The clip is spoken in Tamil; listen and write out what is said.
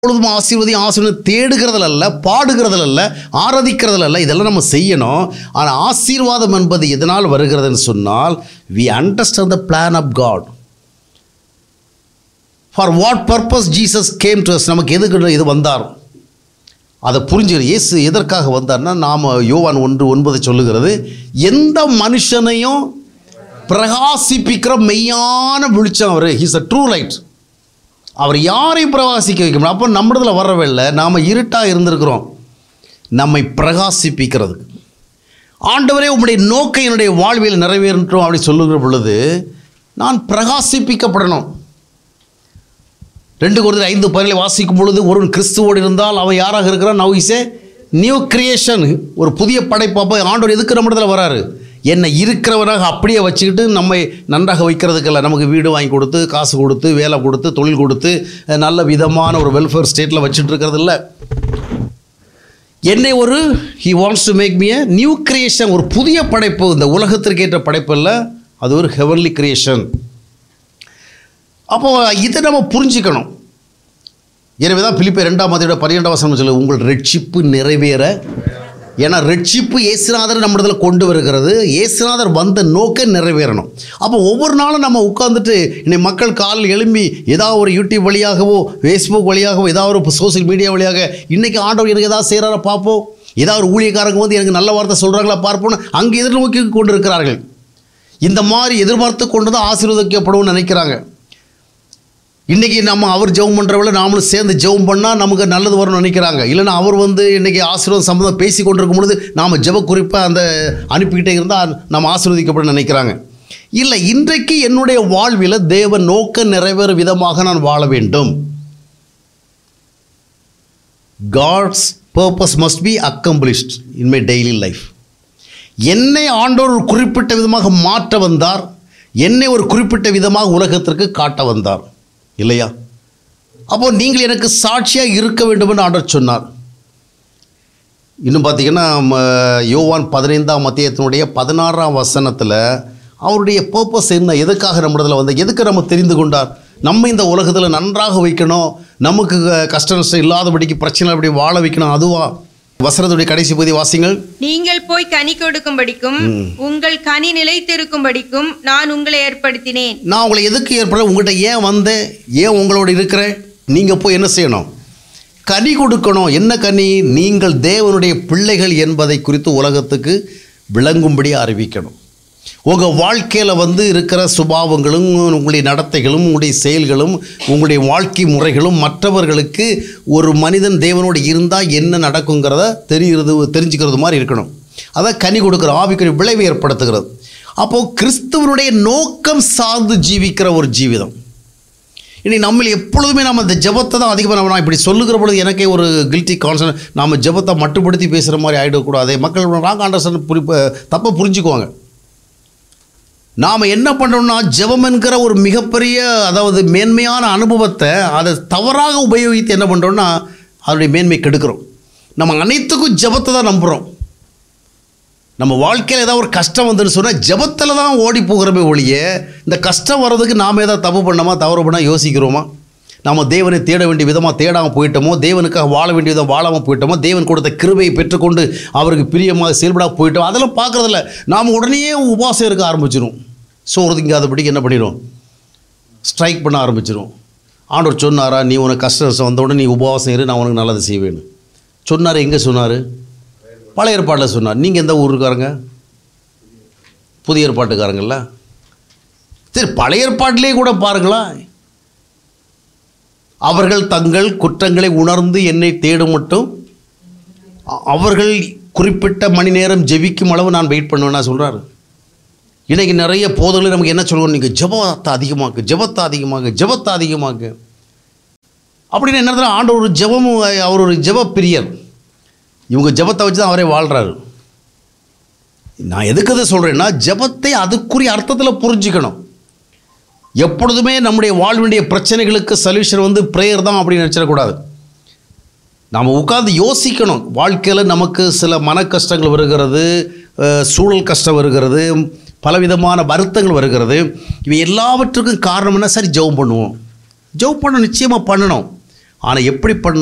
எப்பொழுதும் ஆசீர்வதி ஆசீர்வாதம் தேடுகிறதுல அல்ல பாடுகிறதுல அல்ல ஆராதிக்கிறதுல அல்ல இதெல்லாம் நம்ம செய்யணும் ஆனால் ஆசீர்வாதம் என்பது எதனால் வருகிறதுன்னு சொன்னால் we understand the plan of God for what purpose Jesus came to நமக்கு எதுக்கு இது வந்தார் அதை புரிஞ்சுக்கிற இயேசு எதற்காக வந்தார்னா நாம் யோவான் ஒன்று ஒன்பது சொல்லுகிறது எந்த மனுஷனையும் பிரகாசிப்பிக்கிற மெய்யான வெளிச்சம் அவர் ஹீஸ் அ ட்ரூ லைட் அவர் யாரையும் பிரகாசிக்க வைக்க முடியும் அப்போ நம்மளதில் வரவே இல்லை நாம் இருட்டாக இருந்திருக்கிறோம் நம்மை பிரகாசிப்பிக்கிறதுக்கு ஆண்டவரே உம்முடைய நோக்கம் என்னுடைய வாழ்வில் நிறைவேறட்டும் அப்படி சொல்லுகிற பொழுது நான் பிரகாசிப்பிக்கப்படணும் ரெண்டு குருதி ஐந்து பதினேழு வாசிக்கும் பொழுது ஒருவன் கிறிஸ்துவோடு இருந்தால் அவன் யாராக இருக்கிறான் now is a new creation ஒரு புதிய படைப்பாப்போ ஆண்டவர் எதுக்கு நம்ம இடத்துல வராரு என்னை இருக்கிறவனாக அப்படியே வச்சுக்கிட்டு நம்மை நன்றாக வைக்கிறதுக்கல்ல நமக்கு வீடு வாங்கி கொடுத்து காசு கொடுத்து வேலை கொடுத்து தொழில் கொடுத்து அஹ், நல்ல விதமான ஒரு வெல்ஃபேர் ஸ்டேட்டில் வச்சுட்டு இருக்கிறது இல்லை என்னை ஒரு he wants to make me a new creation ஒரு புதிய படைப்பு இந்த உலகத்திற்கு ஏற்ற படைப்பு இல்லை அது ஒரு ஹெவன்லி கிரியேஷன் அப்போ இதை நம்ம புரிஞ்சுக்கணும் எனவே தான் பிலிப்பை ரெண்டாம் மதியோட பன்னிரெண்டாம் வசனம் சொல்லு உங்கள் ரட்சிப்பு நிறைவேற ஏன்னா ரட்சிப்பு இயேசுநாதர் நம்ம இடத்துல கொண்டு வருகிறது இயேசுநாதர் வந்த நோக்கம் நிறைவேறணும் அப்போ ஒவ்வொரு நாளும் நம்ம உட்காந்துட்டு இன்னைக்கு மக்கள் காலில் எழும்பி ஏதாவது ஒரு யூடியூப் வழியாகவோ ஃபேஸ்புக் வழியாகவோ ஏதாவது ஒரு சோஷியல் மீடியா வழியாக இன்றைக்கி ஆண்டவர் எனக்கு ஏதாவது செய்கிறாரா பார்ப்போம் ஏதாவது ஒரு ஊழியக்காரங்க வந்து எனக்கு நல்ல வார்த்தை சொல்கிறாங்களா பார்ப்போம்னு அங்கே எதிர்நோக்கி கொண்டு இருக்கிறார்கள் இந்த மாதிரி எதிர்பார்த்து கொண்டு தான் ஆசீர்வதிக்கப்படும்னு நினைக்கிறாங்க இன்றைக்கி நம்ம அவர் ஜெபம் பண்ணுறவள நாமளும் சேர்ந்து ஜெபம் பண்ணால் நமக்கு நல்லது வரும்னு நினைக்கிறாங்க இல்லைன்னா அவர் வந்து இன்றைக்கி ஆசீர்வாதம் சம்மந்தம் பேசி கொண்டிருக்கும் பொழுது நாம் ஜெப குறிப்பை அந்த அனுப்பிக்கிட்டே இருந்தால் நம்ம ஆசீர்வதிக்கப்பட நினைக்கிறாங்க இல்லை இன்றைக்கு என்னுடைய வாழ்வில் தேவ நோக்க நிறைவேறும் விதமாக நான் வாழ வேண்டும் God's purpose must be accomplished in my daily life என்னை ஆண்டோர் ஒரு குறிப்பிட்ட விதமாக மாற்ற வந்தார் என்னை ஒரு குறிப்பிட்ட விதமாக உலகத்திற்கு காட்ட வந்தார் இல்லையா அப்போ நீங்கள் எனக்கு சாட்சியாக இருக்க வேண்டும் என்று ஆண்டவர் சொன்னார் இன்னும் பார்த்தீங்கன்னா ம, யோவான் பதினைந்தாம் மத்தியத்தினுடைய பதினாறாம் வசனத்தில் அவருடைய பர்பஸ் என்ன எதுக்காக நம்ம இடத்துல வந்து எதுக்கு நம்ம தெரிந்து கொண்டார் நம்ம இந்த உலகத்தில் நன்றாக வைக்கணும் நமக்கு க- கஷ்ட நஷ்டம் இல்லாதபடிக்கு பிரச்சனை அப்படி வாழ வைக்கணும் அதுவா வசனத்துடைய கடைசி பகுதி வாசிங்கள் நீங்கள் போய் கனி கொடுக்கும்படிக்கும் உங்கள் கனி நிலைத்திருக்கும்படிக்கும் நான் உங்களை ஏற்படுத்தினேன் நான் உங்களை எதுக்கு ஏற்பட உங்கள்கிட்ட ஏன் வந்தேன் ஏன் உங்களோட இருக்கிறேன் நீங்கள் போய் என்ன செய்யணும் கனி கொடுக்கணும் என்ன கனி நீங்கள் தேவனுடைய பிள்ளைகள் என்பதை குறித்து உலகத்துக்கு விளங்கும்படி அறிவிக்கணும் உங்கள் வாழ்க்கையில் வந்து இருக்கிற சுபாவங்களும் உங்களுடைய நடத்தைகளும் உங்களுடைய செயல்களும் உங்களுடைய வாழ்க்கை முறைகளும் மற்றவர்களுக்கு ஒரு மனிதன் தேவனோடு இருந்தால் என்ன நடக்குங்கிறத தெரிகிறது தெரிஞ்சுக்கிறது மாதிரி இருக்கணும் அதான் கனி கொடுக்குற ஆவிக்குரிய விளைவை ஏற்படுத்துகிறது அப்போது கிறிஸ்துவனுடைய நோக்கம் சார்ந்து ஜீவிக்கிற ஒரு ஜீவிதம் இனி நம்ம எப்பொழுதுமே நம்ம இந்த ஜெபத்தை தான் அதிகமாக நம்ம நான் இப்படி சொல்லுகிற பொழுது எனக்கே ஒரு கில்ட்டி கான்சன் நாம் ஜெபத்தை மட்டுப்படுத்தி பேசுகிற மாதிரி ஆகிடக்கூடாது மக்கள் ராங் அண்டர்ஸ்டாண்ட் புரி தப்பாக புரிஞ்சுக்குவாங்க நாம் என்ன பண்ணுறோம்னா ஜெபம் என்கிற ஒரு மிகப்பெரிய அதாவது மேன்மையான அனுபவத்தை அதை தவறாக உபயோகித்து என்ன பண்ணுறோம்னா அதனுடைய மேன்மை கெடுக்கிறோம் நம்ம அனைத்துக்கும் ஜெபத்தை தான் நம்புகிறோம் நம்ம வாழ்க்கையில் ஏதாவது ஒரு கஷ்டம் வந்துன்னு சொன்னால் ஜெபத்தில் தான் ஓடி போகிறோமே ஒழிய இந்த கஷ்டம் வர்றதுக்கு நாம் ஏதாவது தப்பு பண்ணோமா தவறு பண்ணால் யோசிக்கிறோமா நம்ம தேவனை தேட வேண்டிய விதமாக தேடாமல் போயிட்டோமோ தேவனுக்காக வாழ வேண்டிய விதம் வாழாமல் போயிட்டோமோ தேவன் கொடுத்த கிருபையை பெற்றுக்கொண்டு அவருக்கு பிரியமாக செயல்படாம போயிட்டோம் அதெல்லாம் பார்க்குறதில்ல நாம் உடனே உபாசம் இருக்க ஆரம்பிச்சிடும் சோறு திங்காதபடிக்கு என்ன பண்ணிடும் ஸ்ட்ரைக் பண்ண ஆரம்பிச்சிடும் ஆண்டவர் சொன்னாரா நீ உனக்கு கஷ்ட நஷ்டம் வந்த உடனே நீ உபவாசம் இரு நான் உனக்கு நல்லது செய்வேன்னு சொன்னார் எங்கே சொன்னார் பழைய ஏற்பாட்டில் சொன்னார் நீங்கள் எந்த ஊருக்காரங்க புதிய ஏற்பாட்டுக்காரங்கள சரி பழைய ஏற்பாட்டிலே கூட பாருங்களா அவர்கள் தங்கள் குற்றங்களை உணர்ந்து என்னை தேடும் மட்டும் அ- அவர்கள் குறிப்பிட்ட மணி நேரம் ஜெபிக்கும் அளவு நான் வெயிட் பண்ணுவேன்னா சொல்கிறாரு இன்றைக்கி நிறைய போதல்கள் நமக்கு என்ன சொல்லுவோம் நீங்கள் ஜெபத்தை அதிகமாக்கு ஜெபத்தை அதிகமாக்கு ஜெபத்தை அதிகமாக்கு அப்படின்னு என்ன அர்த்தம்? ஆண்டவர் ஒரு ஜெபம் அவர் ஒரு ஜெப பிரியர் இவங்க ஜெபத்தை வச்சு தான் அவரே வாழ்கிறாரு நான் எதுக்கு இதை சொல்கிறேன்னா ஜெபத்தை அதுக்குரிய அர்த்தத்தில் புரிஞ்சுக்கணும் எப்பொழுதுமே நம்முடைய வாழ்வினுடைய பிரச்சனைகளுக்கு சொல்யூஷன் வந்து ப்ரேயர் தான் அப்படின்னு நினச்சிடக்கூடாது நாம் உட்கார்ந்து யோசிக்கணும் வாழ்க்கையில் நமக்கு சில மன கஷ்டங்கள் வருகிறது அஹ், சூழல் கஷ்டம் வருகிறது பலவிதமான வருத்தங்கள் வருகிறது இவை எல்லாவற்றுக்கும் காரணம் என்ன சரி ஜெபம் பண்ணுவோம் ஜெபம் பண்ண நிச்சயமாக பண்ணணும் ஆனால் எப்படி பண்ண